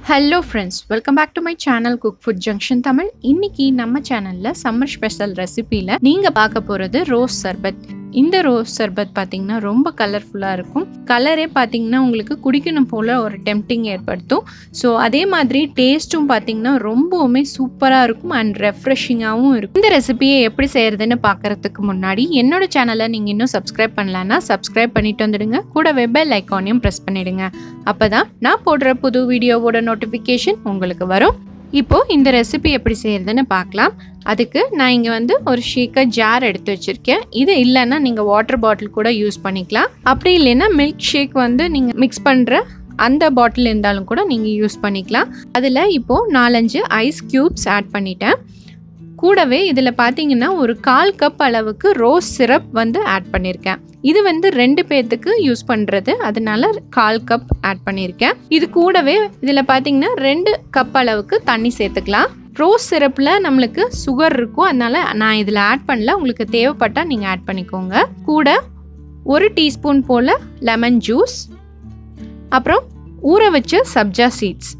hello friends welcome back to my channel cook food junction Tamil இன்னைக்கு நம்ம சேனல்ல summer special ரெசிபியில் நீங்க பார்க்க போறது ரோஸ் சர்பத் இந்த ரோஸ் சர்பத் பார்த்தீங்கன்னா ரொம்ப கலர்ஃபுல்லாக இருக்கும் கலரே பார்த்தீங்கன்னா உங்களுக்கு குடிக்கணும் போல ஒரு டெம்டிங் ஏற்படுத்தும் ஸோ அதே மாதிரி டேஸ்ட்டும் பார்த்தீங்கன்னா ரொம்பவுமே சூப்பராக இருக்கும் அண்ட் ரெஃப்ரெஷிங்காகவும் இருக்கும் இந்த ரெசிபியை எப்படி செய்யறதுன்னு பார்க்கறதுக்கு முன்னாடி என்னோட சேனலை நீங்கள் இன்னும் சப்ஸ்கிரைப் பண்ணலன்னா சப்ஸ்கிரைப் பண்ணிட்டு வந்துடுங்க கூடவே பெல் ஐக்கானையும் ப்ரெஸ் பண்ணிடுங்க அப்பதான் நான் போடுற புது வீடியோவோட நோட்டிஃபிகேஷன் உங்களுக்கு வரும் இப்போ இந்த ரெசிபி எப்படி செய்யறதுன்னு பார்க்கலாம் அதுக்கு நான் இங்கே வந்து ஒரு ஷேக்கர் ஜார் எடுத்து வச்சிருக்கேன் இது இல்லைன்னா நீங்கள் வாட்டர் பாட்டில் கூட யூஸ் பண்ணிக்கலாம் அப்படி இல்லைன்னா மில்க் ஷேக் வந்து நீங்கள் மிக்ஸ் பண்ணுற அந்த பாட்டில் இருந்தாலும் கூட நீங்கள் யூஸ் பண்ணிக்கலாம் அதில் இப்போது நாலஞ்சு ஐஸ் க்யூப்ஸ் ஆட் பண்ணிட்டேன் கூடவே இதில் பார்த்தீங்கன்னா ஒரு கால் கப் அளவுக்கு ரோஸ் சிரப் வந்து ஆட் பண்ணியிருக்கேன் இது வந்து ரெண்டு பேர்த்துக்கு யூஸ் பண்ணுறது அதனால கால் கப் ஆட் பண்ணியிருக்கேன் இது கூடவே இதில் பார்த்தீங்கன்னா ரெண்டு கப் அளவுக்கு தண்ணி சேர்த்துக்கலாம் ரோஸ் சிரப்பில் நம்மளுக்கு சுகர் இருக்கும் அதனால நான் இதில் ஆட் பண்ணல உங்களுக்கு தேவைப்பட்டால் நீங்கள் ஆட் பண்ணிக்கோங்க கூட ஒரு டீஸ்பூன் போல் லெமன் ஜூஸ் அப்புறம் ஊற வச்ச சப்ஜா சீட்ஸ்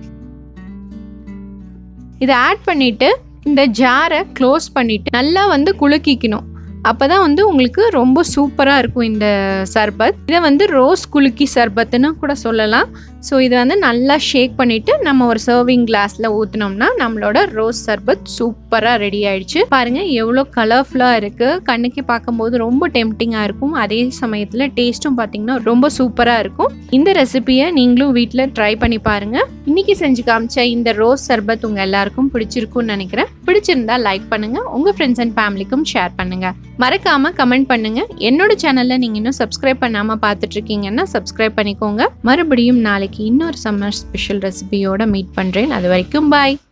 இதை ஆட் பண்ணிவிட்டு இந்த ஜாரை க்ளோஸ் பண்ணிவிட்டு நல்லா வந்து குலுக்கிக்கணும் அப்போ தான் வந்து உங்களுக்கு ரொம்ப சூப்பராக இருக்கும் இந்த சர்பத் இதை வந்து ரோஸ் குலுக்கி சர்பத்துன்னு கூட சொல்லலாம் ஸோ இதை வந்து நல்லா ஷேக் பண்ணிவிட்டு நம்ம ஒரு சர்விங் கிளாஸில் ஊற்றினோம்னா நம்மளோட ரோஸ் சர்பத் சூப்பராக ரெடி ஆயிடுச்சு பாருங்கள் எவ்வளோ கலர்ஃபுல்லாக இருக்குது கண்ணுக்கு பார்க்கும்போது ரொம்ப டெம்டிங்காக இருக்கும் அதே சமயத்தில் டேஸ்ட்டும் பார்த்தீங்கன்னா ரொம்ப சூப்பராக இருக்கும் இந்த ரெசிபியை நீங்களும் வீட்டில் ட்ரை பண்ணி பாருங்கள் இன்னைக்கு செஞ்சு காமிச்ச இந்த ரோஸ் சர்பத் உங்கள் எல்லாருக்கும் பிடிச்சிருக்கும்னு நினைக்கிறேன் பிடிச்சிருந்தா லைக் பண்ணுங்கள் உங்கள் ஃப்ரெண்ட்ஸ் அண்ட் ஃபேமிலிக்கும் ஷேர் பண்ணுங்கள் மறக்காமல் கமெண்ட் பண்ணுங்கள் என்னோட சேனலில் நீங்கள் இன்னும் சப்ஸ்கிரைப் பண்ணாமல் பார்த்துட்டு இருக்கீங்கன்னா சப்ஸ்கிரைப் பண்ணிக்கோங்க மறுபடியும் நாளைக்கு இன்னொரு சம்மர் ஸ்பெஷல் ரெசிபியோட மீட் பண்ணுறேன் அது வரைக்கும் பாய்